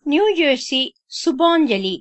new Jersey சுபாஞ்சலி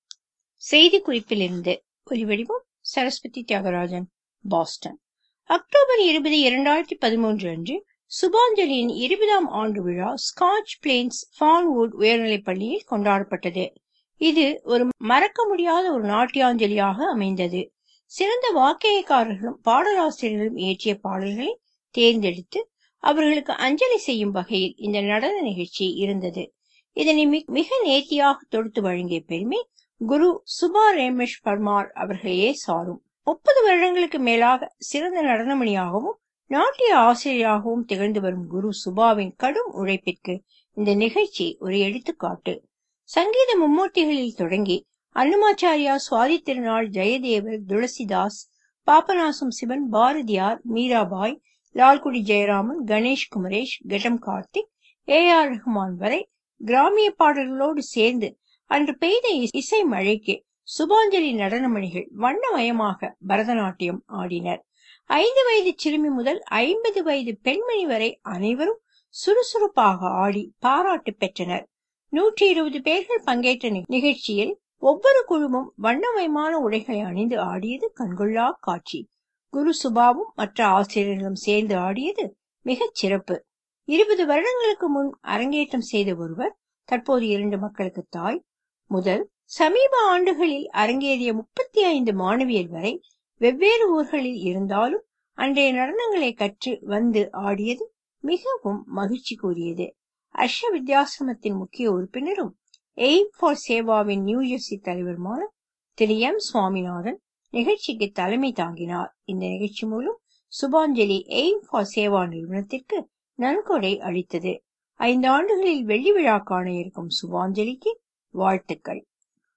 செய்திக்குறிப்பிலிருந்து ஒலிவடிவம் Saraswati Thiagarajan Boston October இருபது இரண்டாயிரத்தி பதிமூன்று அன்று சுபாஞ்சலியின் இருபதாம் ஆண்டு விழா ஸ்காட்ச் பிளேன்ஸ் ஃபான்வுட் உயர்நிலைப் பள்ளியில் கொண்டாடப்பட்டது இது ஒரு மறக்க முடியாத ஒரு நாட்டியாஞ்சலியாக அமைந்தது சிறந்த வாக்கியக்காரர்களும் பாடலாசிரியர்களும் இயற்றிய பாடல்களை தேர்ந்தெடுத்து அவர்களுக்கு அஞ்சலி செய்யும் வகையில் இந்த நடன நிகழ்ச்சி இருந்தது இதனை மிக நேர்த்தியாக தொடுத்து வழங்கிய பெருமை குரு சுபா ரேமேஷ் பர்மார் அவர்களையே சாரும் முப்பது வருடங்களுக்கு மேலாக சிறந்த நடனமணியாகவும் நாட்டிய ஆசிரியராகவும் திகழ்ந்து வரும் குரு சுபாவின் கடும் உழைப்பிற்கு இந்த நிகழ்ச்சி ஒரு எடுத்துக்காட்டு சங்கீத மும்மூர்த்திகளில் தொடங்கி அன்னமாச்சாரியா சுவாதி திருநாள் ஜெயதேவர் துளசிதாஸ் பாபநாசம் சிவன் பாரதியார் மீராபாய் லால்குடி ஜெயராமன் கணேஷ் குமரேஷ் கெட்டம் கார்த்திக் ஏ ஆர் ரஹ்மான் வரை கிராமிய பாடல்களோடு சேர்ந்து அன்று பெய்த இசை மழைக்கு சுபாஞ்சலி நடனமணிகள் வண்ணமயமாக பரதநாட்டியம் ஆடினர் ஐந்து வயது சிறுமி முதல் ஐம்பது வயது பெண்மணி வரை அனைவரும் சுறுசுறுப்பாக ஆடி பாராட்டு பெற்றனர் நூற்றி இருபது பேர்கள் பங்கேற்ற நிகழ்ச்சியில் ஒவ்வொரு குழுவும் வண்ணமயமான உடைகளை அணிந்து ஆடியது கண்கொள்ளா காட்சி குரு சுபாவும் மற்ற ஆசிரியர்களும் சேர்ந்து ஆடியது மிகச் சிறப்பு இருபது வருடங்களுக்கு முன் அரங்கேற்றம் செய்த ஒருவர் தற்போது இரண்டு மக்களுக்கு தாய் முதல் சமீப ஆண்டுகளில் அரங்கேறிய முப்பத்தி ஐந்து மாணவியர் வரை வெவ்வேறு ஊர்களில் இருந்தாலும் அன்றைய நடனங்களை கற்று வந்து ஆடியது மிகவும் மகிழ்ச்சி கூறியது அர்ஷ வித்யாசிரமத்தின் முக்கிய உறுப்பினரும் எய்ம் ஃபார் சேவாவின் நியூஜெர்சி தலைவருமான திரு எம் சுவாமிநாதன் நிகழ்ச்சிக்கு தலைமை தாங்கினார் இந்த நிகழ்ச்சி மூலம் சுபாஞ்சலி எய்ம் ஃபார் சேவா நிறுவனத்திற்கு நன்கொடை அளித்தது ஐந்து ஆண்டுகளில் வெள்ளி விழா காண இருக்கும் சுபாஞ்சலிக்கு வாழ்த்துக்கள்